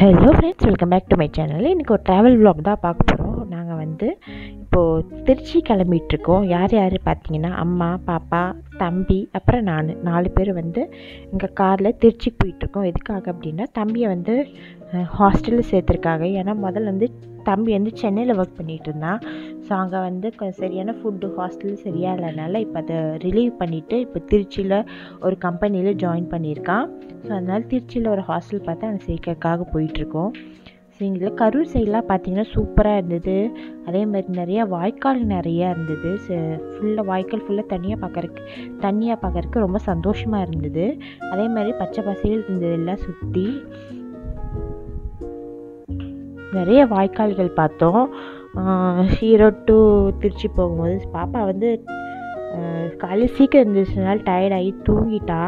hello friends welcome back to my channel இன்றைக்கி ஒரு travel vlog தான் பார்க்க போகிறோம் நாங்கள் வந்து இப்போது திருச்சி கிளம்பிகிட்ருக்கோம் யார் யார் பார்த்தீங்கன்னா அம்மா பாப்பா தம்பி அப்புறம் நான் நாலு பேர் வந்து எங்கள் காரில் திருச்சிக்கு போயிட்டுருக்கோம் எதுக்காக அப்படின்னா தம்பியை வந்து ஹாஸ்டலில் சேர்த்துருக்காங்க ஏன்னா முதல்ல வந்து தம்பி வந்து சென்னையில் ஒர்க் பண்ணிகிட்டு இருந்தான் ஸோ அங்கே வந்து கொஞ்சம் சரியான ஃபுட்டு ஹாஸ்டல் சரியாக இல்லைனால இப்போ அதை ரிலீவ் பண்ணிவிட்டு இப்போ திருச்சியில் ஒரு கம்பெனியில் ஜாயின் பண்ணியிருக்கான் ஸோ அதனால் திருச்சியில் ஒரு ஹாஸ்டல் பார்த்து அவனை சேர்க்கறதுக்காக போயிட்டுருக்கோம் ஸோ இதில் கரூர் சைட்லாம் பார்த்தீங்கன்னா சூப்பராக இருந்தது அதே மாதிரி நிறையா வாய்க்கால் நிறையா இருந்தது ஃபுல்லாக வாய்க்கால் ஃபுல்லாக தனியாக பார்க்கறக்கு தண்ணியாக பார்க்கறக்கு ரொம்ப சந்தோஷமாக இருந்தது அதே மாதிரி பச்சை பசையில் இருந்தது எல்லாம் சுற்றி நிறைய வாய்க்கால்கள் பார்த்தோம் ஈரோடு டு திருச்சி போகும்போது பாப்பா வந்து காலையில் சீக்கிரம் இருந்துச்சுனால டயர்டாகி தூங்கிட்டா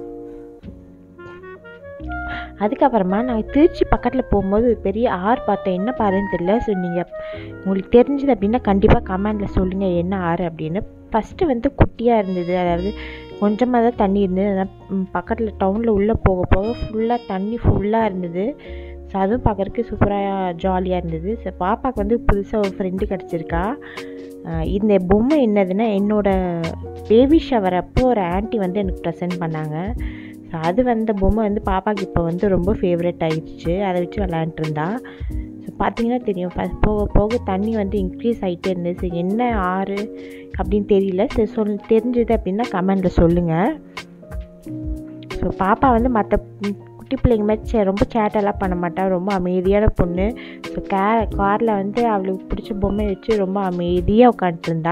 அதுக்கப்புறமா நாங்கள் திருச்சி பக்கத்தில் போகும்போது ஒரு பெரிய ஆறு பார்த்தோம் என்ன பாருன்னு தெரியல ஸோ நீங்கள் உங்களுக்கு தெரிஞ்சது அப்படின்னா கண்டிப்பாக கமெண்டில் சொல்லுங்கள் என்ன ஆறு அப்படின்னு ஃபஸ்ட்டு வந்து குட்டியாக இருந்தது அதாவது கொஞ்சமாக தான் தண்ணி இருந்தது அதான் பக்கத்தில் டவுனில் உள்ளே போக போக ஃபுல்லாக தண்ணி ஃபுல்லாக இருந்தது ஸோ அதுவும் பார்க்குறக்கு சூப்பராக ஜாலியாக இருந்தது ஸோ பாப்பாவுக்கு வந்து புதுசாக ஒரு ஃப்ரெண்டு கிடச்சிருக்கா இந்த பொம்மை என்னதுன்னா என்னோடய பேபி ஷவர் அப்போ ஒரு ஆன்ட்டி வந்து எனக்கு ப்ரெசென்ட் பண்ணாங்க ஸோ அது வந்த பொம்மை வந்து பாப்பாவுக்கு இப்போ வந்து ரொம்ப ஃபேவரட் ஆயிடுச்சு அதை வச்சு விளையாண்டுருந்தா ஸோ பார்த்தீங்கன்னா தெரியும் ஃபஸ்ட் போக போக தண்ணி வந்து இன்க்ரீஸ் ஆகிட்டே இருந்தது ஸோ என்ன ஆறு அப்படின்னு தெரியல ஸோ சொல் தெரிஞ்சது அப்படின்னா கமெண்டில் சொல்லுங்கள் ஸோ பாப்பா வந்து மற்ற குட்டி பிள்ளைங்க மாதிரி ரொம்ப சேட்டெல்லாம் பண்ண மாட்டா ரொம்ப அமைதியான பொண்ணு ஸோ கே காரில் வந்து அவளுக்கு பிடிச்ச பொம்மை வச்சு ரொம்ப அமைதியாக உட்காந்துருந்தா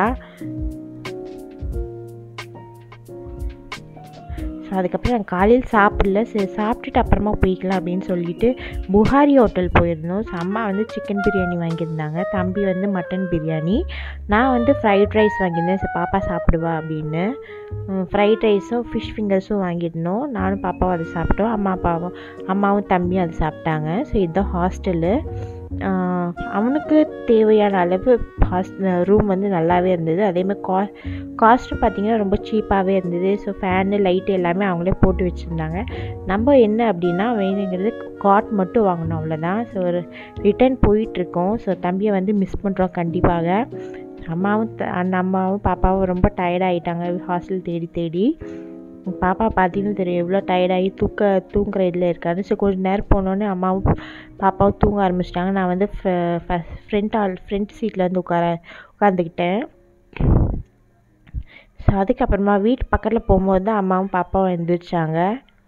ஸோ அதுக்கப்புறம் நாங்கள் காலையில் சாப்பிடல சரி சாப்பிட்டுட்டு அப்புறமா போய்க்கலாம் அப்படின்னு சொல்லிட்டு புகாரி ஹோட்டல் போயிருந்தோம் ஸோ அம்மா வந்து சிக்கன் பிரியாணி வாங்கியிருந்தாங்க தம்பி வந்து மட்டன் பிரியாணி நான் வந்து ஃப்ரைட் ரைஸ் வாங்கியிருந்தேன் ஸோ பாப்பா சாப்பிடுவா அப்படின்னு ஃப்ரைட் ரைஸும் ஃபிஷ் ஃபிங்கர்ஸும் வாங்கியிருந்தோம் நானும் பாப்பாவும் அதை சாப்பிட்டோம் அம்மா அப்பாவும் அம்மாவும் தம்பியும் அதை சாப்பிட்டாங்க ஸோ இதுதான் ஹாஸ்டலு அவனுக்கு தேவையான அளவு ஹாஸ் ரூம் வந்து நல்லாவே இருந்தது அதேமாதிரி கா காஸ்ட்டு பார்த்திங்கன்னா ரொம்ப சீப்பாகவே இருந்தது ஸோ ஃபேனு லைட்டு எல்லாமே அவங்களே போட்டு வச்சுருந்தாங்க நம்ம என்ன அப்படின்னா வேணுங்கிறது காட் மட்டும் வாங்கணும் அவ்வளோதான் ஸோ ஒரு ரிட்டர்ன் போயிட்டுருக்கோம் ஸோ தம்பியை வந்து மிஸ் பண்ணுறோம் கண்டிப்பாக அம்மாவும் அந்த அம்மாவும் பாப்பாவும் ரொம்ப டயர்டாகிட்டாங்க ஹாஸ்டல் தேடி தேடி பாப்பா பார்த்தீங்கன்னா தெரியும் எவ்வளோ டயர்டாகி தூக்க தூங்குற இதில் இருக்காது ஸோ கொஞ்சம் நேரம் போனோடனே அம்மாவும் பாப்பாவும் தூங்க ஆரம்பிச்சிட்டாங்க நான் வந்து ஃப்ரண்ட் ஆல் ஃப்ரண்ட் சீட்டில் வந்து உட்கார உட்காந்துக்கிட்டேன் ஸோ அதுக்கப்புறமா வீட்டு பக்கத்தில் போகும்போது தான் அம்மாவும் பாப்பாவும் எழுந்திரிச்சாங்க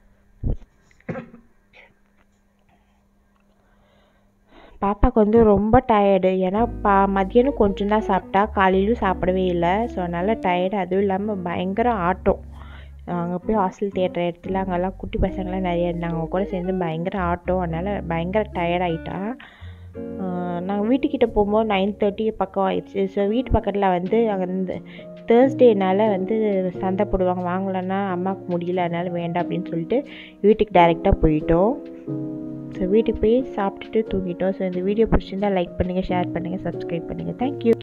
பாப்பாவுக்கு வந்து ரொம்ப டயர்டு ஏன்னா பா மதியானம் கொஞ்சம் தான் சாப்பிட்டா காலையிலும் சாப்பிடவே இல்லை ஸோ அதனால் டயர்டு அதுவும் இல்லாமல் பயங்கர ஆட்டம் அங்கே போய் ஹாஸ்டல் தேடுற இடத்துல அங்கெல்லாம் குட்டி பசங்களாம் நிறைய இருந்தாங்க அவங்க கூட சேர்ந்து பயங்கர ஆட்டம் அதனால் பயங்கர டயர்ட் ஆகிட்டா நாங்கள் வீட்டுக்கிட்ட போகும்போது நைன் தேர்ட்டி பக்கம் ஆயிடுச்சு ஸோ வீட்டு பக்கத்தில் வந்து அங்கே இந்த தேர்ஸ்டேனால் வந்து சந்தை போடுவாங்க வாங்கலன்னா அம்மாவுக்கு முடியல அதனால் வேண்டாம் அப்படின்னு சொல்லிட்டு வீட்டுக்கு டைரெக்டாக போயிட்டோம் ஸோ வீட்டுக்கு போய் சாப்பிட்டுட்டு தூங்கிட்டோம் ஸோ இந்த வீடியோ பிடிச்சிருந்தால் லைக் பண்ணுங்கள் ஷேர் பண்ணுங்கள் சப்ஸ்கிரைப் பண்ணுங்கள் தேங்க்யூ